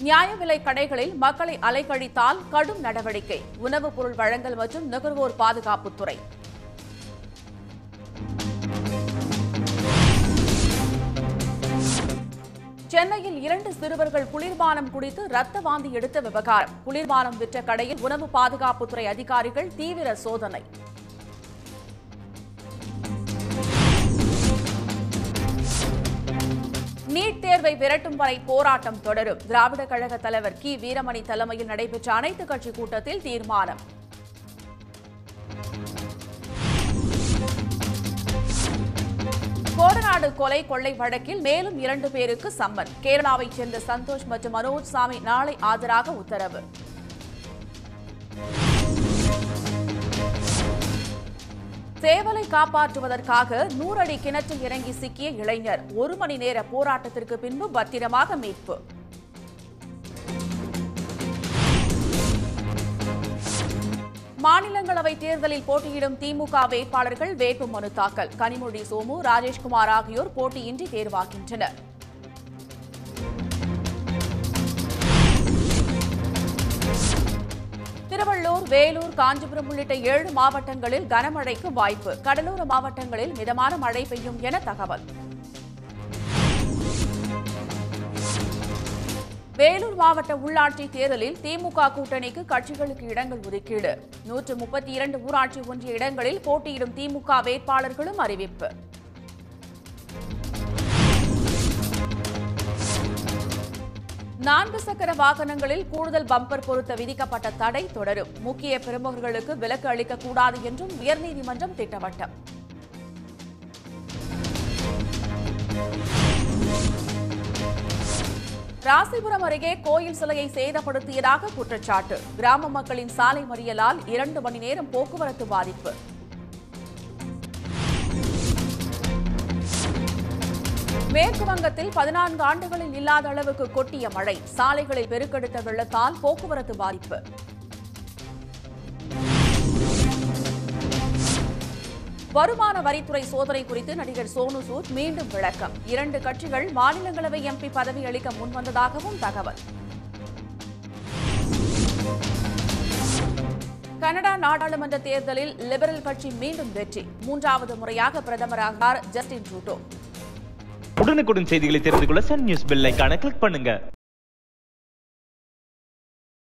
நியாய விலை கடைகளில் மக்களை அலைக்கழித்தால் கடும் நடவடிக்கை உணவுப் பொருள் வழங்கல் மற்றும் நுகர்வோர் பாதுகாப்புத்துறை சென்னையில் இரண்டு சிறுவர்கள் குளிர்பானம் குடித்து ரத்த வாந்தி எடுத்த விவகாரம் குளிர்பானம் விற்ற கடையில் உணவு பாதுகாப்புத்துறை அதிகாரிகள் தீவிர சோதனை நீட் தேர்வை விரட்டும் வரை போராட்டம் தொடரும் திராவிட கழக தலைவர் கி வீரமணி தலைமையில் நடைபெற்ற அனைத்துக் கட்சி கூட்டத்தில் தீர்மானம் கோடநாடு கொலை கொள்ளை வழக்கில் மேலும் இரண்டு பேருக்கு சம்மன் கேரளாவைச் சேர்ந்த சந்தோஷ் மற்றும் மனோஜ் சாமி நாளை ஆஜராக உத்தரவு சேவலை காப்பாற்றுவதற்காக நூறடி கிணற்றில் இறங்கி சிக்கிய இளைஞர் ஒரு மணி நேர போராட்டத்திற்கு பின்பு பத்திரமாக மீட்பு மாநிலங்களவை தேர்தலில் போட்டியிடும் திமுக வேட்பாளர்கள் வேட்பு மனு தாக்கல் கனிமொழி சோமு ராஜேஷ்குமார் ஆகியோர் போட்டியின்றி தேர்வாகின்றனர் திருவள்ளூர் வேலூர் காஞ்சிபுரம் உள்ளிட்ட ஏழு மாவட்டங்களில் கனமழைக்கு வாய்ப்பு கடலோர மாவட்டங்களில் மிதமான மழை பெய்யும் என தகவல் வேலூர் மாவட்ட உள்ளாட்சி தேர்தலில் திமுக கூட்டணிக்கு கட்சிகளுக்கு இடங்கள் ஒதுக்கீடு நூற்று முப்பத்தி இரண்டு ஊராட்சி ஒன்றிய இடங்களில் போட்டியிடும் திமுக வேட்பாளர்களும் அறிவிப்பு நான்கு சக்கர வாகனங்களில் கூடுதல் பம்பர் பொருத்த விதிக்கப்பட்ட தடை தொடரும் முக்கிய பிரமுகர்களுக்கு விலக்கு அளிக்கக்கூடாது என்றும் உயர்நீதிமன்றம் திட்டவட்டம் ராசிபுரம் அருகே கோயில் சிலையை சேதப்படுத்தியதாக குற்றச்சாட்டு கிராம மக்களின் சாலை மறியலால் இரண்டு மணி நேரம் போக்குவரத்து பாதிப்பு மேற்கு வங்கத்தில் பதினான்கு ஆண்டுகளில் இல்லாத அளவுக்கு கொட்டிய மழை சாலைகளில் பெருக்கெடுத்த வெள்ளத்தால் போக்குவரத்து பாதிப்பு வருமான வரித்துறை சோதனை குறித்து நடிகர் சோனு சூட் மீண்டும் விளக்கம் இரண்டு கட்சிகள் மாநிலங்களவை எம்பி பதவி அளிக்க முன்வந்ததாகவும் தகவல் கனடா நாடாளுமன்ற தேர்தலில் லிபரல் கட்சி மீண்டும் வெற்றி மூன்றாவது முறையாக பிரதமராகிறார் ஜஸ்டின் ட்ரூடோ உடனுக்குடன் செய்திகளை தெரிந்து கொள்ள சன் நியூஸ் பெல் ஐகானை கிளிக் பண்ணுங்க